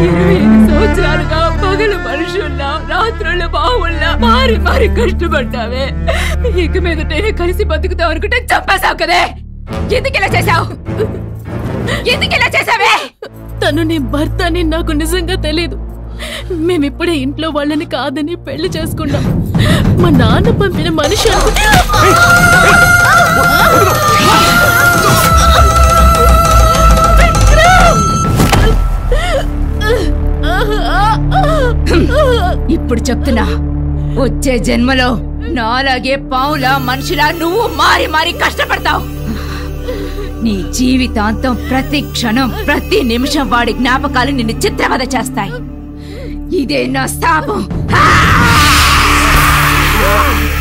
ఇరవై ఐదు సంవత్సరాలుగా పగలు మనుషుల్లా రాత్రులు బావుల్లా మారి మారి కష్టపడ్డావే ఇక మీదట కలిసి బతుకుతావు అనుకుంటే చంపేశావు కదే ఎందుకు ఇలా చేశావు ఎందుకు ఇలా చేసావే తను నీ భర్త అని నాకు నిజంగా తెలియదు మేమిప్పుడే ఇంట్లో వాళ్ళని కాదని పెళ్లి చేసుకున్నాం మా నాన్న పంపిన మనిషి అనుకుంటే ఇప్పుడు చెప్తున్నా వచ్చే జన్మలో నాలాగే పావులా మనిషిలా నువ్వు మారి మారి కష్టపడతావు నీ జీవితాంతం ప్రతి క్షణం ప్రతి నిమిషం వాడి జ్ఞాపకాలు నిన్ను చిత్రవద చేస్తాయి ఇదే నా శాపం